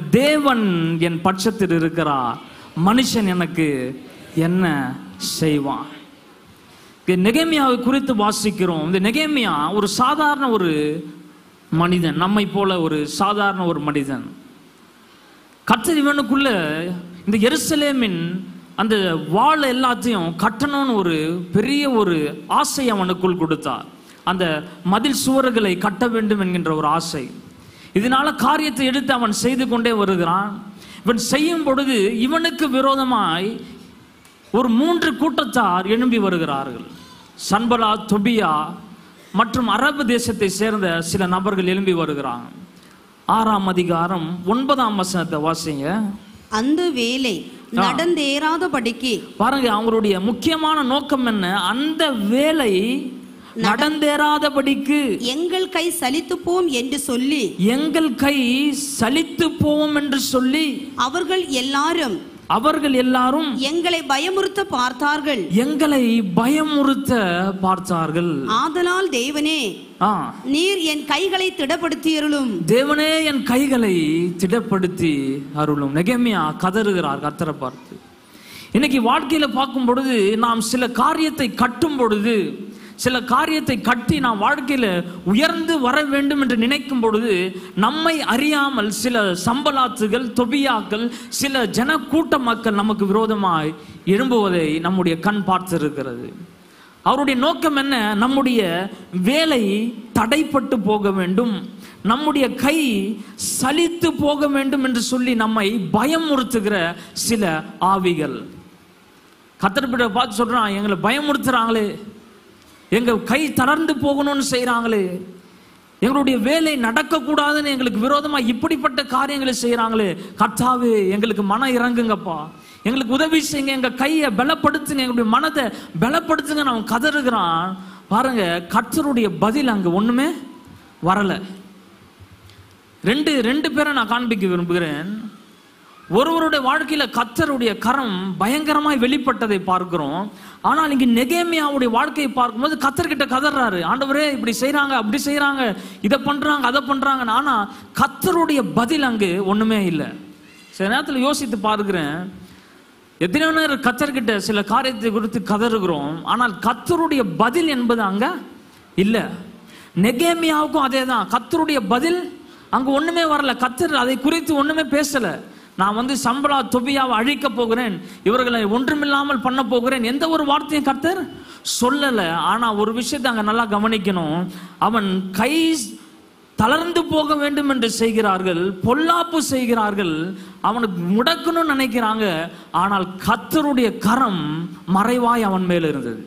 தேவன் என் பட்சத்தில் இருக்கிறார் மனுஷன் எனக்கு என்ன செய்வான் நெகேமியாவை குறித்து வாசிக்கிறோம் இந்த நெகேமியா ஒரு சாதாரண ஒரு மனிதன் நம்மை போல ஒரு சாதாரண ஒரு மனிதன் கர்த்தர் இவனுக்குள்ள இந்த எருசலேமின் அந்த வாள் எல்லாத்தையும் கட்டணும்னு ஒரு பெரிய ஒரு ஆசை அவனுக்குள் கொடுத்தார் அந்த மதில் சுவர்களை கட்ட வேண்டும் என்கின்ற ஒரு ஆசை இதனால காரியத்தை எடுத்து அவன் செய்து கொண்டே வருகிறான் இவன் செய்யும் பொழுது இவனுக்கு விரோதமாய் ஒரு மூன்று கூட்டத்தார் எழும்பி வருகிறார்கள் சன்பலா தொபியா மற்றும் அரபு தேசத்தை சேர்ந்த சில நபர்கள் எழும்பி வருகிறாங்க ஆறாம் அதிகாரம் ஒன்பதாம் வசனத்தை வாசிங்க அந்த வேலை நடந்தேறாதபடிக்கு பாருங்க அவங்களுடைய முக்கியமான நோக்கம் என்ன அந்த வேலை நடந்தேறாதபடிக்கு எங்கள் கை சலித்து போம் என்று சொல்லி எங்கள் கை சலித்து போவோம் என்று சொல்லி அவர்கள் எல்லாரும் அவர்கள் எல்லாரும் எங்களை பயமுறுத்த பார்த்தார்கள் எங்களை பயமுறுத்த பார்த்தார்கள் ஆதலால் தேவனே ஆ நீர் என் கைகளை திடப்படுத்தியருளும் தேவனே என் கைகளை திடப்படுத்தி அருளும் நெகமியா கதறுகிறார் கத்தரை பார்த்து இன்னைக்கு வாழ்க்கையில பார்க்கும் பொழுது நாம் சில காரியத்தை கட்டும் பொழுது சில காரியத்தை கட்டி நாம் வாழ்க்கையில உயர்ந்து வர வேண்டும் என்று நினைக்கும் பொழுது நம்மை அறியாமல் சில சம்பலாத்துகள் தொபியாக்கள் சில ஜன கூட்ட மக்கள் நமக்கு விரோதமாய் எழும்புவதை நம்முடைய கண் பார்த்திருக்கிறது அவருடைய நோக்கம் என்ன நம்முடைய வேலை தடைப்பட்டு போக வேண்டும் நம்முடைய கை சலித்து போக வேண்டும் என்று சொல்லி நம்மை பயமுறுத்துகிற சில ஆவிகள் கத்தர்பிட பார்த்து சொல்றான் எங்களை பயமுறுத்துறாங்களே எங்க கை தளர்ந்து போகணும்னு செய்றாங்களே எங்களுடைய வேலை நடக்கக்கூடாதுன்னு எங்களுக்கு விரோதமா இப்படிப்பட்ட காரியங்களை செய்றாங்களே கர்த்தாவே எங்களுக்கு மன இறங்குங்கப்பா எங்களுக்கு உதவி செய்யுங்க எங்க கையை பலப்படுத்துங்க எங்களுடைய மனதை பலப்படுத்துங்க அவன் கதறுகிறான் பாருங்க கர்த்தருடைய பதில் அங்க ஒண்ணுமே வரல ரெண்டு ரெண்டு பேரை நான் காண்பிக்க விரும்புகிறேன் ஒருவருடைய வாழ்க்கையில கத்தருடைய கரம் பயங்கரமாய் வெளிப்பட்டதை பார்க்கிறோம் ஆனால் இங்க நெகேமியாவுடைய வாழ்க்கையை பார்க்கும்போது கத்தர்கிட்ட கதறாரு ஆண்டவரே இப்படி செய்றாங்க அப்படி செய்றாங்க இதை பண்றாங்க அதை பண்றாங்க ஆனா கத்தருடைய பதில் அங்கு ஒண்ணுமே இல்லை சில நேரத்தில் யோசித்து பார்க்கிறேன் எத்தனையோ நேரம் கத்தர்கிட்ட சில காரியத்தை குறித்து கதறுகிறோம் ஆனால் கத்தருடைய பதில் என்பது அங்க இல்ல நெகேமியாவுக்கும் அதே தான் கத்தருடைய பதில் அங்க ஒண்ணுமே வரல கத்தர் அதை குறித்து ஒண்ணுமே பேசல நான் வந்து சம்பளா தொபியாவை அழிக்க போகிறேன் இவர்களை ஒன்றுமில்லாமல் பண்ண போகிறேன் எந்த ஒரு வார்த்தையும் கர்த்தர் சொல்லல ஆனா ஒரு விஷயத்தை அங்க நல்லா கவனிக்கணும் அவன் கை தளர்ந்து போக வேண்டும் என்று செய்கிறார்கள் பொல்லாப்பு செய்கிறார்கள் அவனுக்கு முடக்கணும்னு நினைக்கிறாங்க ஆனால் கத்தருடைய கரம் மறைவாய் அவன் மேல் இருந்தது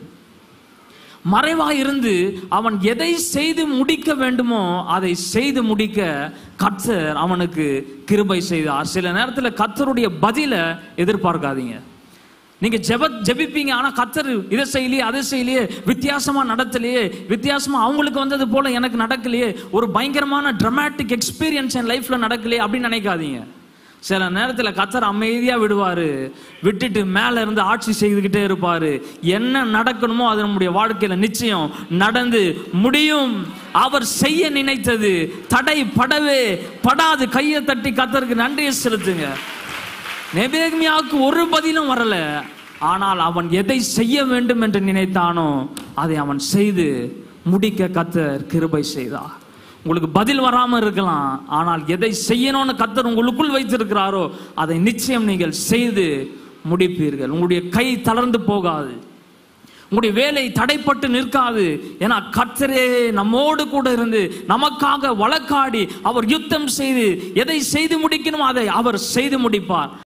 மறைவாய் இருந்து அவன் எதை செய்து முடிக்க வேண்டுமோ அதை செய்து முடிக்க கர்த்தர் அவனுக்கு கிருபை செய்தார் சில நேரத்தில் கர்த்தருடைய பதில எதிர்பார்க்காதீங்க நீங்க ஜெப ஜெபிப்பீங்க ஆனா கத்தர் இதை செய்யலையே அதை செய்யலையே வித்தியாசமா நடத்தலையே வித்தியாசமா அவங்களுக்கு வந்தது போல எனக்கு நடக்கலையே ஒரு பயங்கரமான dramatic எக்ஸ்பீரியன்ஸ் என் லைஃப்ல நடக்கலையே அப்படின்னு நினைக்காதீங்க சில நேரத்தில் கத்தர் அமைதியா விடுவாரு விட்டுட்டு மேல இருந்து ஆட்சி செய்துக்கிட்டே இருப்பாரு என்ன நடக்கணுமோ அது நம்முடைய வாழ்க்கையில நிச்சயம் நடந்து முடியும் அவர் செய்ய நினைத்தது தடை படவே படாது கையை தட்டி கத்தருக்கு நன்றியை செலுத்துங்க நெபேக்மியாவுக்கு ஒரு பதிலும் வரல ஆனால் அவன் எதை செய்ய வேண்டும் என்று நினைத்தானோ அதை அவன் செய்து முடிக்க கத்தர் கிருபை செய்தார் உங்களுக்கு பதில் வராம இருக்கலாம் ஆனால் எதை செய்யணும்னு கத்தர் உங்களுக்குள் வைத்திருக்கிறாரோ அதை நிச்சயம் நீங்கள் செய்து முடிப்பீர்கள் உங்களுடைய கை தளர்ந்து போகாது உங்களுடைய வேலை தடைப்பட்டு நிற்காது ஏன்னா கர்த்தரே நம்மோடு கூட இருந்து நமக்காக வழக்காடி அவர் யுத்தம் செய்து எதை செய்து முடிக்கணுமோ அதை அவர் செய்து முடிப்பார்